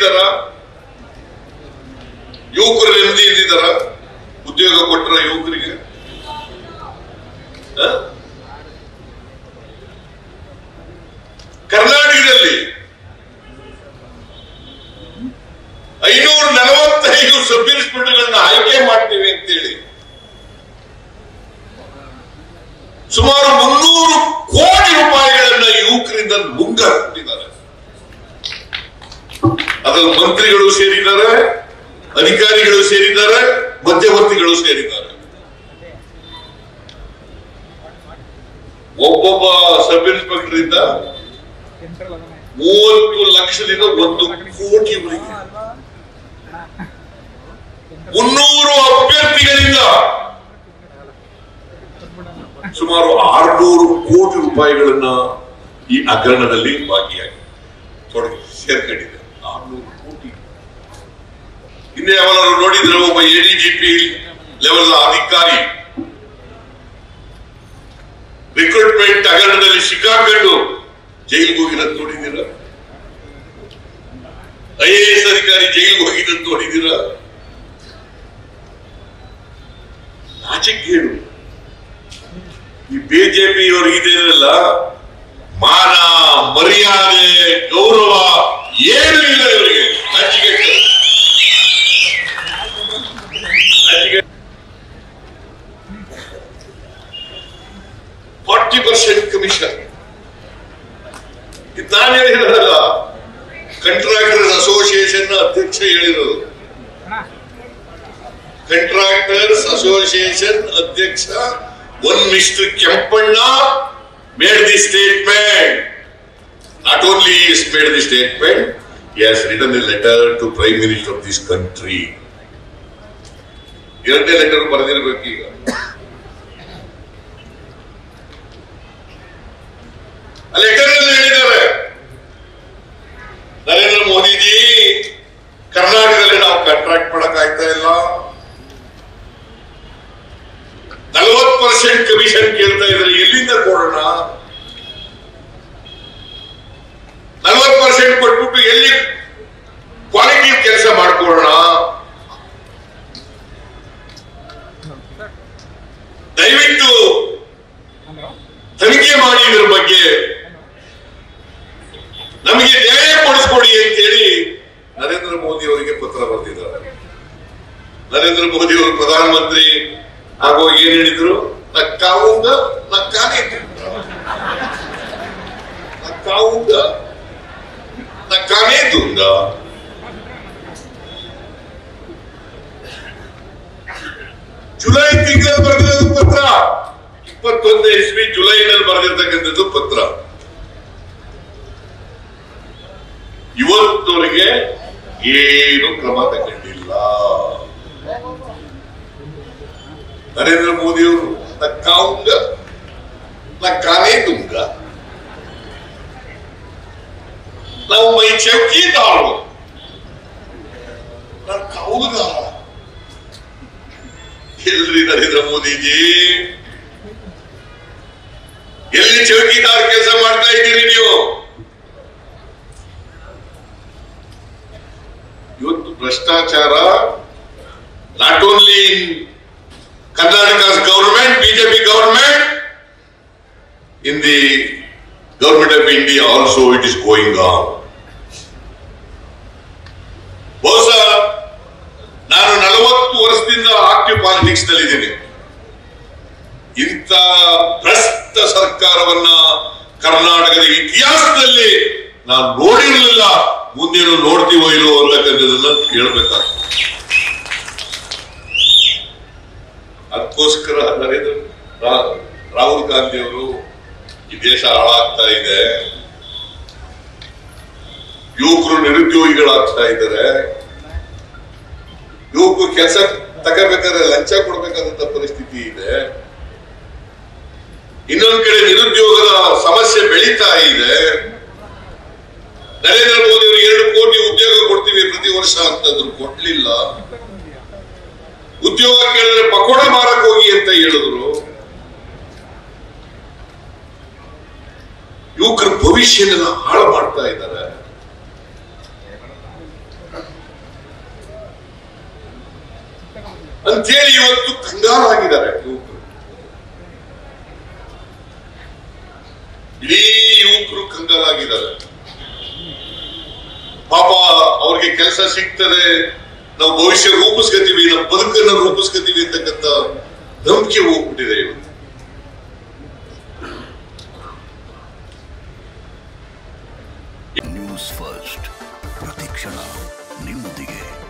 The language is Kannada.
ಇದ್ದಾರ ಯುವಕರು ನೆಮ್ಮದಿಯಲ್ಲಿದ್ದಾರ ಉದ್ಯೋಗ ಕೊಟ್ಟರ ಯುವಕರಿಗೆ ಹ? ಕರ್ನಾಟಕದಲ್ಲಿ ಐನೂರ ನಲವತ್ತೈದು ಸಬ್ ಇನ್ಸ್ಪೆಕ್ಟರ್ಗಳನ್ನ ಆಯ್ಕೆ ಮಾಡ್ತೀವಿ ಅಂತೇಳಿ ಸುಮಾರು ಮುನ್ನೂರು ಕೋಟಿ ರೂಪಾಯಿಗಳನ್ನ ಯುವಕರಿಂದ ನುಂಗ ಹಾಕ್ಬಿಟ್ಟಿದ್ದಾರೆ ಅದರಲ್ಲಿ ಮಂತ್ರಿಗಳು ಸೇರಿದ್ದಾರೆ ಅಧಿಕಾರಿಗಳು ಸೇರಿದ್ದಾರೆ ಮಧ್ಯವರ್ತಿಗಳು ಸೇರಿದ್ದಾರೆ ಒಬ್ಬೊಬ್ಬ ಸಬ್ ಇನ್ಸ್ಪೆಕ್ಟರ್ ಇಂದ ಮೂವತ್ತು ಲಕ್ಷದಿಂದ ಒಂದು ಕೋಟಿವರೆಗೆ ಮುನ್ನೂರು ಅಭ್ಯರ್ಥಿಗಳಿಂದ ಸುಮಾರು ಆರ್ನೂರು ಕೋಟಿ ರೂಪಾಯಿಗಳನ್ನ ಈ ಹಗರಣದಲ್ಲಿ ಭಾಗಿಯಾಗಿ ತೊಡಗಿ ಸೇರ್ಕೊಂಡಿದೆ ಆರ್ನೂರು ಕೋಟಿ ಹಿಂದೆ ಅವರನ್ನು ನೋಡಿದ್ರೆ ಒಬ್ಬ ಎಡಿಜಿಪಿ ಲೆವೆಲ್ ಅಧಿಕಾರಿ ರಿಕ್ರೂಟ್ಮೆಂಟ್ ಹಗರಣದಲ್ಲಿ ಸಿಕ್ಕಾಕೊಂಡು ಜೈಲಿಗೆ ಹೋಗಿರೋದು ನೋಡಿದ್ದೀರ ಐ ಎ ಎಸ್ ಅಧಿಕಾರಿ ಜೈಲಿಗೆ ಹೋಗಿರೋದು ನೋಡಿದ್ದೀರ ನಾಚಿಕೇಡು ಈ ಬಿಜೆಪಿ ಅವರು ಇದೆಯಲ್ಲ ಮಾನ ಮರ್ಯಾದೆ ಗೌರವ ಏನೂ ಇಲ್ಲ ಇವರಿಗೆ ನಾಚಿಕೆಟ್ಟು ನಾಚಿಕೆ ಫಾರ್ಟಿ ಪರ್ಸೆಂಟ್ ಕಮಿಷನ್ ಇದು ನಾನು ಹೇಳಿರೋದಲ್ಲ ಕಂಟ್ರಾಕ್ಟರ್ಸ್ ಅಸೋಸಿಯೇಷನ್ ಅಧ್ಯಕ್ಷ ಹೇಳಿರೋದು ಕಂಟ್ರಾಕ್ಟರ್ಸ್ ಅಸೋಸಿಯೇಷನ್ ಅಧ್ಯಕ್ಷ one mister Kempanna made the statement not only is made the statement he has written a letter to prime minister of this country ಎರಡನೇ ಲೆಟರ್ ಬರೆದಿರ್ಬೇಕು ಈಗ ಆ ಲೆಟರ್ ಅಲ್ಲಿ ಹೇಳಿದ್ದಾರೆ ನರೇಂದ್ರ ಮೋದಿಜಿ ಕರ್ನಾಟಕದಲ್ಲಿ ನಾವು ಕಾಂಟ್ರಾಕ್ಟ್ ಮಾಡಕ್ ಆಗ್ತಾ ಇಲ್ಲ ನಲವತ್ ಪರ್ಸೆಂಟ್ ಕಮಿಷನ್ ಕೇಳ್ತಾ ಇದ್ರೆ ಎಲ್ಲಿಂದ ಕೊಡೋಣ ನಲವತ್ ಪರ್ಸೆಂಟ್ ಕೊಟ್ಬಿಟ್ಟು ಎಲ್ಲಿ ಕ್ವಾಲಿಟಿ ಕೆಲಸ ಮಾಡ್ಕೊಳ್ಳೋಣ ದಯವಿಟ್ಟು ತನಿಖೆ ಮಾಡಿ ಇದ್ರ ಬಗ್ಗೆ ನಮಗೆ ನ್ಯಾಯ ಕೊಡಿಸ್ಕೊಡಿ ಅಂತೇಳಿ ನರೇಂದ್ರ ಮೋದಿ ಅವರಿಗೆ ಪತ್ರ ಬರೆದಿದ್ದಾರೆ ನರೇಂದ್ರ ಮೋದಿ ಅವರು ಪ್ರಧಾನಮಂತ್ರಿ ಆಗೋ ಏನ್ ಹೇಳಿದ್ರು ನಕ್ಕಾವುಂಗ ನಕ್ಕಾನೆ ನಕ್ಕಾವುಂಗ ನಕ್ಕಾನೇ ದುಂಗ ಜುಲೈ ತಿಂಗಳಲ್ಲಿ ಬರೆದಿರೋದು ಪತ್ರ ಇಪ್ಪತ್ತೊಂದು ಇಸ್ವಿ ಜುಲೈನಲ್ಲಿ ಬರೆದಿರ್ತಕ್ಕಂಥದ್ದು ಪತ್ರ ಇವತ್ತವರೆಗೆ ಏನು ಕ್ರಮ ತಗೊಂಡಿಲ್ಲ ನರೇಂದ್ರ ಮೋದಿ ಅವರು ನಕ್ಕಾವುಂಗ ನಕ್ಕಾನೇ ದುಂಗ ನಾವು ಮೈ ಚೌಕಿದಾರರು ನಕ್ಕಾವುಗಾರ ಎಲ್ರಿ ನರೇಂದ್ರ ಮೋದಿಜಿ ಎಲ್ಲಿ ಚೌಕಿದಾರ್ ಕೆಲಸ ಮಾಡ್ತಾ ಇದ್ದೀರಿ ನೀವು ಇವತ್ತು ಭ್ರಷ್ಟಾಚಾರ not only in Karnataka government BJP government in the government of India also it is going on ಬಹುಶಃ ನಾನು ನಲವತ್ತು ವರ್ಷದಿಂದ ಆಕ್ಟಿವ್ ಪಾಲಿಟಿಕ್ಸ್ ನಲ್ಲಿದ್ದೀನಿ ಇಂಥ ಭ್ರಷ್ಟ ಸರ್ಕಾರವನ್ನ ಕರ್ನಾಟಕದ ಇತಿಹಾಸದಲ್ಲಿ ನಾನು ನೋಡಿರಲಿಲ್ಲ ಮುಂದೇನು ನೋಡ್ತೀವೋ ಇಲ್ಲೋ ಅಂತಕ್ಕಂಥದ್ದನ್ನ ಕೇಳಬೇಕಾಗ್ತದೆ ಅದಕ್ಕೋಸ್ಕರ ನರೇಂದ್ರ ರಾ- ರಾಹುಲ್ ಗಾಂಧಿ ಅವರು ಈ ದೇಶ ಹಾಳಾಗ್ತಾ ಇದೆ ಯುವಕರು ನಿರುದ್ಯೋಗಿಗಳಾಗ್ತಾ ಇದ್ದಾರೆ ಯುವಕರು ಕೆಲಸ ತಗೋಬೇಕಾದ್ರೆ ಲಂಚ ಕೊಡ್ಬೇಕಾದಂತ ಪರಿಸ್ಥಿತಿ ಇದೆ ಇನ್ನೊಂದ್ ಕಡೆ ನಿರುದ್ಯೋಗದ ಸಮಸ್ಯೆ ಬೆಳೀತಾ ಇದೆ ನರೇಂದ್ರ ಮೋದಿ ಅವರು ಎರಡು ಕೋಟಿ ಉದ್ಯೋಗ ಕೊಡ್ತೀವಿ ಪ್ರತಿ ವರ್ಷ ಅಂತಂದ್ರು ಕೊಡ್ಲಿಲ್ಲ ಉದ್ಯೋಗ ಕೇಳಿದ್ರೆ ಪಕೋಡ ಮಾರಕ್ ಹೋಗಿ ಅಂತ ಹೇಳಿದ್ರು ಯುವಕರ ಭವಿಷ್ಯನೆಲ್ಲ ಹಾಳು ಮಾಡ್ತಾ ಇದ್ದಾರೆ ಅಂತೇಳಿ ಇವತ್ತು ಕಂಗಾಲಾಗಿದ್ದಾರೆ ಯುವಕರು ಇಡೀ ಯುವಕರು ಕಂಗಾಲಾಗಿದ್ದಾರೆ ಪಾಪ ಅವ್ರಿಗೆ ಕೆಲಸ ಸಿಗ್ತದೆ ನಾವು ಭವಿಷ್ಯ ರೂಪಿಸ್ಕೊತೀವಿ ನಮ್ಮ ಬದುಕನ್ನು ರೂಪಿಸ್ಕೊತೀವಿ ಅಂತಕ್ಕಂಥ ನಂಬಿಕೆ ಹೋಗ್ಬಿಟ್ಟಿದೆ ಇವತ್ತು ನ್ಯೂಸ್ ಫಸ್ಟ್ ಪ್ರತಿಕ್ಷಣ ನಿಮ್ಮೊಂದಿಗೆ